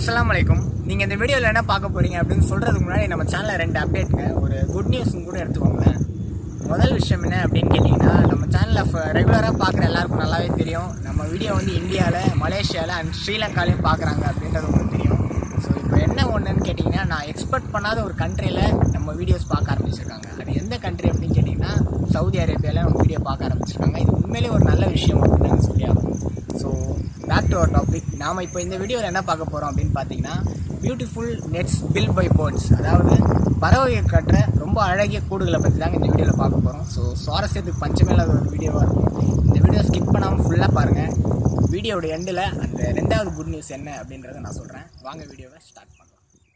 அஸ்ஸலாமு அலைக்கும் நீங்கள் இந்த வீடியோவில் என்ன பார்க்க போறீங்க அப்படின்னு சொல்கிறதுக்கு முன்னாடி நம்ம சேனலில் ரெண்டு அப்டேட்டுங்க ஒரு குட் நியூஸ்னு கூட எடுத்துக்கோங்களேன் முதல் விஷயம் என்ன அப்படின்னு கேட்டிங்கன்னா நம்ம சேனலில் ரெகுலராக பார்க்குற எல்லாருக்கும் நல்லாவே தெரியும் நம்ம வீடியோ வந்து இந்தியாவில் மலேசியாவில் அண்ட் ஸ்ரீலங்காலையும் பார்க்குறாங்க அப்படின்றது உங்களுக்கு தெரியும் ஸோ இப்போ என்ன ஒன்றுன்னு கேட்டிங்கன்னா நான் எக்ஸ்பெக்ட் பண்ணாத ஒரு கண்ட்ரியில் நம்ம வீடியோஸ் பார்க்க ஆரம்பிச்சிருக்காங்க அது எந்த கண்ட்ரி அப்படின்னு கேட்டிங்கன்னா சவுதி அரேபியாவில் நம்ம வீடியோ பார்க்க ஆரம்பிச்சிருக்காங்க இது உண்மையிலேயே ஒரு நல்ல விஷயம் அப்படின்னு நாங்கள் சொல்லி ஆகணும் so back to our topic நாம் இப்போ இந்த வீடியோவில் என்ன பார்க்க போகிறோம் அப்படின்னு பார்த்தீங்கன்னா beautiful nets built by birds அதாவது பறவைகள் கட்டுற ரொம்ப அழகிய கூடுகளை பற்றி தாங்க இந்த வீடியோவில் பார்க்க போகிறோம் ஸோ சுவாரஸ்யத்துக்கு பஞ்சமே இல்லாத ஒரு வீடியோவாக இருக்கும் இந்த வீடியோ ஸ்கிப் பண்ணாமல் ஃபுல்லாக பாருங்கள் வீடியோட எண்டில் அந்த ரெண்டாவது குட் நியூஸ் என்ன அப்படின்றத நான் சொல்கிறேன் வாங்க வீடியோவை ஸ்டார்ட் பண்ணலாம்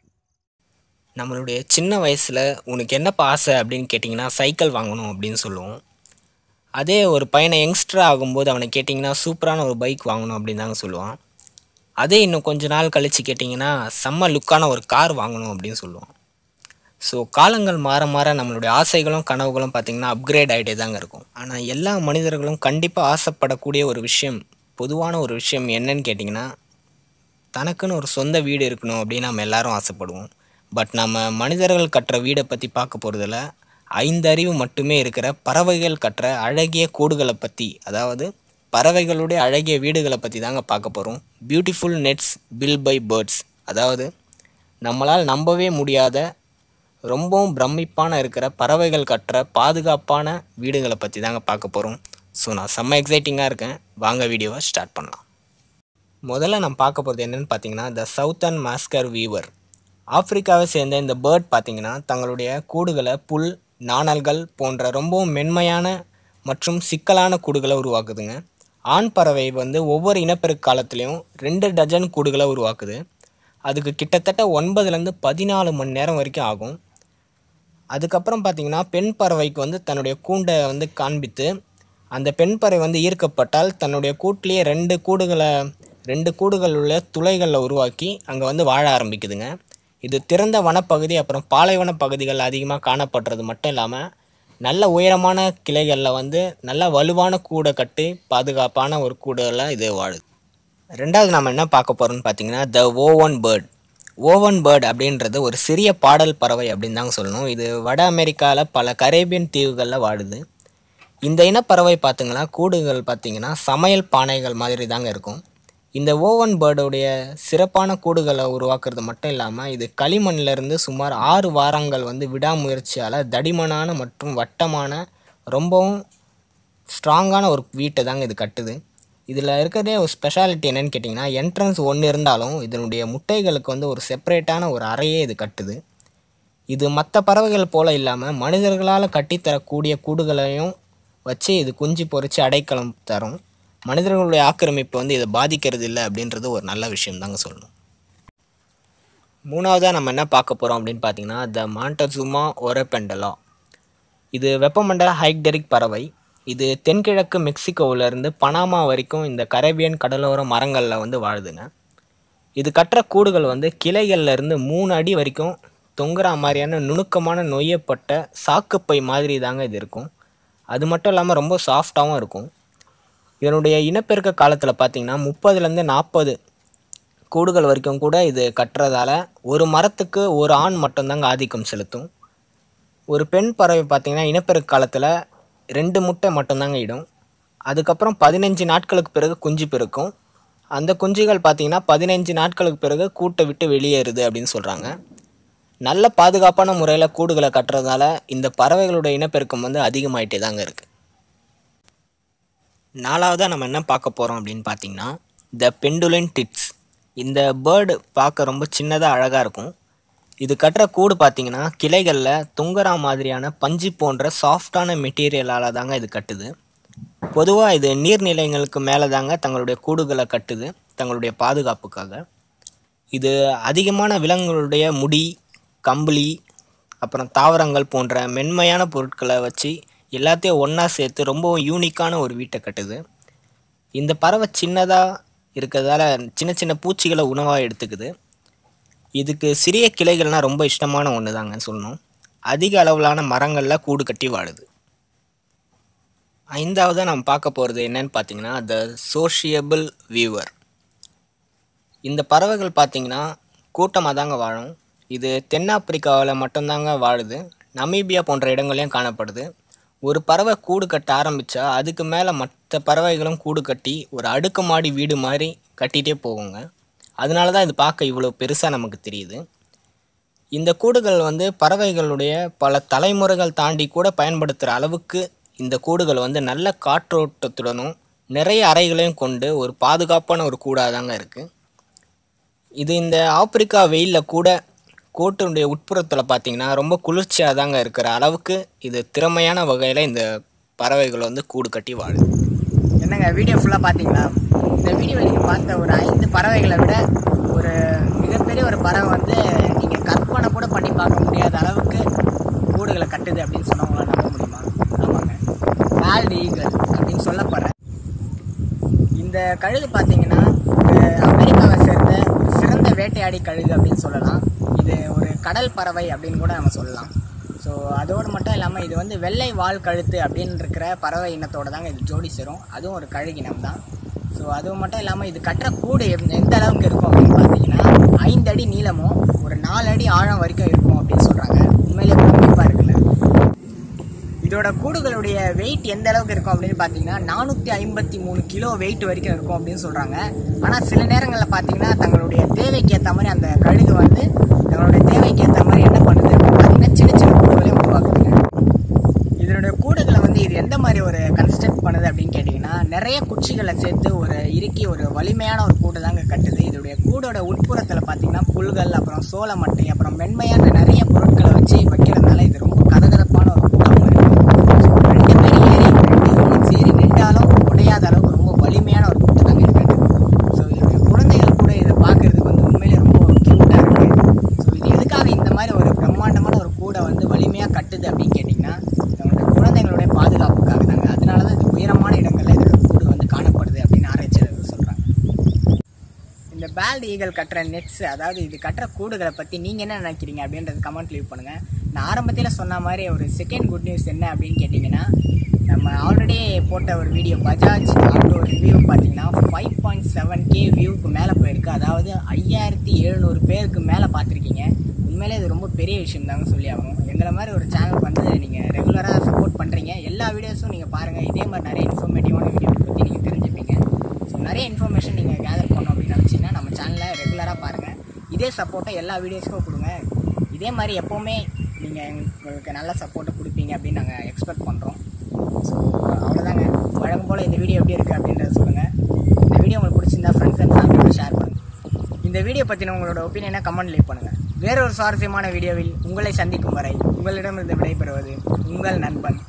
நம்மளுடைய சின்ன வயசில் உனக்கு என்னப்பா ஆசை அப்படின்னு கேட்டிங்கன்னா சைக்கிள் வாங்கணும் அப்படின்னு சொல்லுவோம் அதே ஒரு பையனை யங்ஸ்டர் ஆகும்போது அவனை கேட்டிங்கன்னா சூப்பரான ஒரு பைக் வாங்கணும் அப்படின்னு தாங்க சொல்லுவான் அதே இன்னும் கொஞ்ச நாள் கழித்து கேட்டிங்கன்னா செம்ம லுக்கான ஒரு கார் வாங்கணும் அப்படின்னு சொல்லுவான் ஸோ காலங்கள் மாற மாற நம்மளுடைய ஆசைகளும் கனவுகளும் பார்த்திங்கன்னா அப்கிரேட் ஆகிட்டே தாங்க இருக்கும் ஆனால் எல்லா மனிதர்களும் கண்டிப்பாக ஆசைப்படக்கூடிய ஒரு விஷயம் பொதுவான ஒரு விஷயம் என்னன்னு கேட்டிங்கன்னா தனக்குன்னு ஒரு சொந்த வீடு இருக்கணும் அப்படின்னு நம்ம எல்லாரும் ஆசைப்படுவோம் பட் நம்ம மனிதர்கள் கட்டுற வீடை பற்றி பார்க்க போகிறதுல ஐந்து அறிவு மட்டுமே இருக்கிற பறவைகள் கட்டுற அழகிய கூடுகளை பற்றி அதாவது பறவைகளுடைய அழகிய வீடுகளை பற்றி தாங்க பார்க்க போகிறோம் beautiful nets built by birds அதாவது நம்மளால் நம்பவே முடியாத ரொம்பவும் பிரமிப்பான இருக்கிற பறவைகள் கட்டுற பாதுகாப்பான வீடுகளை பற்றி தாங்க பார்க்க போகிறோம் ஸோ நான் செம்ம எக்ஸைட்டிங்காக இருக்கேன் வாங்க வீடியோவை ஸ்டார்ட் பண்ணலாம் முதல்ல நம்ம பார்க்க போகிறது என்னென்னு பார்த்தீங்கன்னா த சவுத்தர்ன் மாஸ்கர் வீவர் ஆப்பிரிக்காவை சேர்ந்த இந்த பேர்ட் பார்த்தீங்கன்னா தங்களுடைய கூடுகளை புல் நாணல்கள் போன்ற ரொம்பவும் மென்மையான மற்றும் சிக்கலான கூடுகளை உருவாக்குதுங்க ஆண் பறவை வந்து ஒவ்வொரு இனப்பெருக்க காலத்துலேயும் ரெண்டு டஜன் கூடுகளை உருவாக்குது அதுக்கு கிட்டத்தட்ட ஒன்பதுலேருந்து பதினாலு மணி நேரம் வரைக்கும் ஆகும் அதுக்கப்புறம் பார்த்தீங்கன்னா பெண் பறவைக்கு வந்து தன்னுடைய கூண்டை வந்து காண்பித்து அந்த பெண் பறவை வந்து ஈர்க்கப்பட்டால் தன்னுடைய கூட்டிலேயே ரெண்டு கூடுகளை ரெண்டு கூடுகள் உள்ள துளைகளில் உருவாக்கி அங்கே வந்து வாழ ஆரம்பிக்குதுங்க இது திறந்த வனப்பகுதி அப்புறம் பாலைவன பகுதிகள் அதிகமாக காணப்படுறது மட்டும் இல்லாமல் நல்ல உயரமான கிளைகளில் வந்து நல்ல வலுவான கூடை கட்டி பாதுகாப்பான ஒரு கூடுகளில் இது வாழுது ரெண்டாவது நம்ம என்ன பார்க்க போகிறோம்னு பார்த்தீங்கன்னா the oven bird oven bird அப்படின்றது ஒரு சிறிய பாடல் பறவை அப்படின்னு தாங்க சொல்லணும் இது வட அமெரிக்காவில் பல கரேபியன் தீவுகளில் வாழுது இந்த இனப்பறவை பார்த்திங்கன்னா கூடுகள் பார்த்திங்கன்னா சமையல் பானைகள் மாதிரி தாங்க இருக்கும் இந்த ஓவன் பேர்டுடைய சிறப்பான கூடுகளை உருவாக்குறது மட்டும் இல்லாமல் இது களிமண்ணிலிருந்து சுமார் ஆறு வாரங்கள் வந்து விடாமுயற்சியால் தடிமனான மற்றும் வட்டமான ரொம்பவும் ஸ்ட்ராங்கான ஒரு வீட்டை தாங்க இது கட்டுது இதில் இருக்கிறதே ஒரு ஸ்பெஷாலிட்டி என்னன்னு கேட்டிங்கன்னா என்ட்ரன்ஸ் ஒன்று இருந்தாலும் இதனுடைய முட்டைகளுக்கு வந்து ஒரு செப்பரேட்டான ஒரு அறையே இது கட்டுது இது மற்ற பறவைகள் போல் இல்லாமல் மனிதர்களால் கட்டித்தரக்கூடிய கூடுகளையும் வச்சு இது குஞ்சு பொறிச்சு அடைக்கலம் தரும் மனிதர்களுடைய ஆக்கிரமிப்பு வந்து இதை பாதிக்கிறது இல்லை அப்படின்றது ஒரு நல்ல விஷயம் தாங்க சொல்லணும் மூணாவதாக நம்ம என்ன பார்க்க போகிறோம் அப்படின்னு பார்த்தீங்கன்னா த மாண்டசுமா ஒரபெண்டலா இது வெப்பமண்டல ஹைக்டெரிக் பறவை இது தென்கிழக்கு மெக்சிகோவிலேருந்து பனாமா வரைக்கும் இந்த கரேபியன் கடலோர மரங்களில் வந்து வாழுதுங்க இது கட்டுற கூடுகள் வந்து கிளைகள்ல இருந்து மூணு அடி வரைக்கும் தொங்குற மாதிரியான நுணுக்கமான நொய்யப்பட்ட சாக்குப்பை மாதிரி தாங்க இது இருக்கும் அது மட்டும் இல்லாமல் ரொம்ப சாஃப்டாகவும் இருக்கும் இதனுடைய இனப்பெருக்க காலத்தில் பார்த்தீங்கன்னா முப்பதுலேருந்து நாற்பது கூடுகள் வரைக்கும் கூட இது கட்டுறதால ஒரு மரத்துக்கு ஒரு ஆண் மட்டும்தாங்க ஆதிக்கம் செலுத்தும் ஒரு பெண் பறவை பார்த்தீங்கன்னா இனப்பெருக்க காலத்தில் ரெண்டு முட்டை மட்டும்தாங்க இடும் அதுக்கப்புறம் பதினஞ்சு நாட்களுக்கு பிறகு குஞ்சு பிறக்கும் அந்த குஞ்சுகள் பார்த்தீங்கன்னா பதினஞ்சு நாட்களுக்கு பிறகு கூட்டை விட்டு வெளியேறுது அப்படின்னு சொல்கிறாங்க நல்ல பாதுகாப்பான முறையில் கூடுகளை கட்டுறதால இந்த பறவைகளுடைய இனப்பெருக்கம் வந்து அதிகமாயிட்டே தாங்க இருக்குது நாலாவதாக நம்ம என்ன பார்க்க போகிறோம் அப்படின்னு பார்த்தீங்கன்னா த பெண்டுலின் டிட்ஸ் இந்த பேர்டு பார்க்க ரொம்ப சின்னதாக அழகாக இருக்கும் இது கட்டுற கூடு பார்த்தீங்கன்னா கிளைகளில் துங்கரா மாதிரியான பஞ்சு போன்ற சாஃப்டான மெட்டீரியலால் தாங்க இது கட்டுது பொதுவாக இது நீர்நிலைங்களுக்கு மேலே தாங்க தங்களுடைய கூடுகளை கட்டுது தங்களுடைய பாதுகாப்புக்காக இது அதிகமான விலங்குகளுடைய முடி கம்பளி அப்புறம் தாவரங்கள் போன்ற மென்மையான பொருட்களை வச்சு எல்லாத்தையும் ஒன்றா சேர்த்து ரொம்பவும் யூனிக்கான ஒரு வீட்டை கட்டுது இந்த பறவை சின்னதாக இருக்கிறதால சின்ன சின்ன பூச்சிகளை உணவாக எடுத்துக்குது இதுக்கு சிறிய கிளைகள்னால் ரொம்ப இஷ்டமான ஒன்று தாங்க சொல்லணும் அதிக அளவிலான மரங்களில் கூடு கட்டி வாழுது ஐந்தாவதாக நம்ம பார்க்க போகிறது என்னன்னு பார்த்தீங்கன்னா த சோஷியபிள் வியூவர் இந்த பறவைகள் பார்த்தீங்கன்னா கூட்டமாக தாங்க வாழும் இது தென்னாப்பிரிக்காவில் மட்டும்தாங்க வாழுது நமீபியா போன்ற இடங்களையும் காணப்படுது ஒரு பறவை கூடு கட்ட ஆரம்பித்தா அதுக்கு மேலே மற்ற பறவைகளும் கூடு கட்டி ஒரு அடுக்குமாடி வீடு மாதிரி கட்டிகிட்டே போகுங்க அதனால தான் இது பார்க்க இவ்வளோ பெருசாக நமக்கு தெரியுது இந்த கூடுகள் வந்து பறவைகளுடைய பல தலைமுறைகள் தாண்டி கூட பயன்படுத்துகிற அளவுக்கு இந்த கூடுகள் வந்து நல்ல காற்றோட்டத்துடனும் நிறைய அறைகளையும் கொண்டு ஒரு பாதுகாப்பான ஒரு கூடாக தாங்க இருக்குது இது இந்த ஆப்பிரிக்கா வெயிலில் கூட கோட்டினுடைய உட்புறத்தில் பார்த்தீங்கன்னா ரொம்ப குளிர்ச்சியாக தாங்க இருக்கிற அளவுக்கு இது திறமையான வகையில் இந்த பறவைகள் வந்து கூடு கட்டி வாழுது என்னங்க வீடியோ ஃபுல்லாக பார்த்தீங்களா இந்த வீடியோவில் நீங்கள் பார்த்த ஒரு ஐந்து பறவைகளை விட ஒரு மிகப்பெரிய ஒரு பறவை வந்து நீங்கள் கற்பனை கூட பண்ணி பார்க்க முடியாத அளவுக்கு கூடுகளை கட்டுது அப்படின்னு சொன்னவங்கள நம்ப முடியுமா ஆமாங்க வேல்ட் ஈகிள் அப்படின்னு சொல்லப்படுற இந்த கழுகு பார்த்தீங்கன்னா ஒரு அமெரிக்காவை சேர்ந்த ஒரு சிறந்த வேட்டையாடி கழுகு அப்படின்னு சொல்லலாம் இது ஒரு கடல் பறவை அப்படின்னு கூட நம்ம சொல்லலாம் ஸோ அதோடு மட்டும் இல்லாமல் இது வந்து வெள்ளை வால் கழுத்து அப்படின்னு இருக்கிற பறவை இனத்தோட தாங்க இது ஜோடி சேரும் அதுவும் ஒரு கழுகினம் தான் ஸோ அது மட்டும் இல்லாமல் இது கட்டுற கூடு எந்த எந்த அளவுக்கு இருக்கும் அப்படின்னு பார்த்தீங்கன்னா ஐந்து அடி நீளமும் ஒரு நாலு அடி ஆழம் வரைக்கும் இருக்கும் அப்படின்னு சொல்கிறாங்க உண்மையிலே கண்டிப்பாக இருக்குல்ல இதோட கூடுகளுடைய வெயிட் எந்த அளவுக்கு இருக்கும் அப்படின்னு பார்த்தீங்கன்னா நானூற்றி ஐம்பத்தி மூணு கிலோ வெயிட் வரைக்கும் இருக்கும் அப்படின்னு சொல்கிறாங்க ஆனால் சில நேரங்களில் பார்த்தீங்கன்னா தங்களுடைய தேவைக்கு ஏற்ற மாதிரி அந்த கழுகு வந்து தங்களுடைய தேவைக்கு ஏற்ற மாதிரி என்ன பண்ணுது அப்படின்னு பார்த்தீங்கன்னா சின்ன சின்ன கூடுகளையும் உருவாக்குதுங்க இதனுடைய கூடுகளை வந்து இது எந்த மாதிரி ஒரு கன்ஸ்ட்ரக்ட் பண்ணுது அப்படின்னு கேட்டிங்கன்னா நிறைய குச்சிகளை சேர்த்து ஒரு இறுக்கி ஒரு வலிமையான ஒரு கூடு தாங்க கட்டுது இதோடைய கூடோட உட்புறத்தில் பார்த்தீங்கன்னா புல்கள் அப்புறம் சோள மட்டை அப்புறம் மென்மையான நிறைய பொருட்களை வச்சு வைக்கிறதுனால இது ரொம்ப கதகதப்பான ஒரு கூடாகவும் இருக்கும் So, ரெண்டு பேர் ஏறி ரெண்டு humans ஏறி நின்றாலும் உடையாத அளவுக்கு ரொம்ப வலிமையான ஒரு கூட்டு தாங்க இது கட்டுது ஸோ இதோடைய குழந்தைகள் கூட இதை பார்க்கறதுக்கு வந்து உண்மையிலே ரொம்ப க்யூட்டாக இருக்குது ஸோ இது எதுக்காக இந்த மாதிரி ஒரு பிரம்மாண்டமான ஒரு கூடை வந்து வலிமையாக கட்டுது அப்படின்னு கேட்டிங்கன்னா நம்மளுடைய குழந்தைங்களுடைய பாதுகாப்புக்காக தாங்க அதனால தான் இது உயரமான இடங்களில் இதோட கூடு வந்து காணப்படுது அப்படின்னு ஆராய்ச்சியாளர்கள் சொல்கிறாங்க இந்த பேல்ட் ஈகல் கட்டுற நெட்ஸ் அதாவது இது கட்டுற கூடுகளை பற்றி நீங்கள் என்ன நினைக்கிறீங்க அப்படின்றது கமெண்ட் லீவ் பண்ணுங்கள் நான் ஆரம்பத்தில் சொன்ன மாதிரி ஒரு செகண்ட் குட் நியூஸ் என்ன அப்படின்னு கேட்டிங்கன்னா நம்ம ஆல்ரெடி போட்ட ஒரு வீடியோ பஜாஜ் ஆட்டோ ரிவ்யூ பார்த்தீங்கன்னா ஃபைவ் பாயிண்ட் செவன் கே வியூக்கு மேலே போயிருக்கு அதாவது ஐயாயிரத்தி எழுநூறு பேருக்கு மேலே பார்த்துருக்கீங்க உண்மையிலே இது ரொம்ப பெரிய விஷயம் தாங்க சொல்லி ஆகணும் எங்களை மாதிரி ஒரு சேனல் வந்து நீங்கள் ரெகுலராக சப்போர்ட் பண்ணுறீங்க எல்லா வீடியோஸும் நீங்கள் பாருங்கள் இதே மாதிரி நிறைய இன்ஃபர்மேட்டிவான வீடியோ பற்றி நீங்கள் தெரிஞ்சுப்பீங்க ஸோ நிறைய இன்ஃபர்மேஷன் நீங்கள் கேதர் பண்ணணும் அப்படின்னு நினச்சிங்கன்னா நம்ம சேனலை ரெகுலராக பாருங்கள் இதே சப்போர்ட்டை எல்லா வீடியோஸ்க்கும் கொடுங்க இதே மாதிரி எப்போவுமே நீங்கள் எங்களுக்கு நல்ல சப்போர்ட்டை கொடுப்பீங்க அப்படின்னு நாங்கள் எக்ஸ்பெக்ட் பண்ணுறோம் ஸோ அவ்வளோதாங்க வழக்கம் போல் இந்த வீடியோ எப்படி இருக்குது அப்படின்றத சொல்லுங்கள் இந்த வீடியோ உங்களுக்கு பிடிச்சிருந்தா ஃப்ரெண்ட்ஸ் அண்ட் ஃபேமிலியோட ஷேர் பண்ணுங்கள் இந்த வீடியோ பற்றின உங்களோட ஒப்பீனியனை கமெண்ட் லீவ் பண்ணுங்கள் வேறொரு சுவாரஸ்யமான வீடியோவில் உங்களை சந்திக்கும் வரை உங்களிடமிருந்து விடைபெறுவது உங்கள் நண்பன்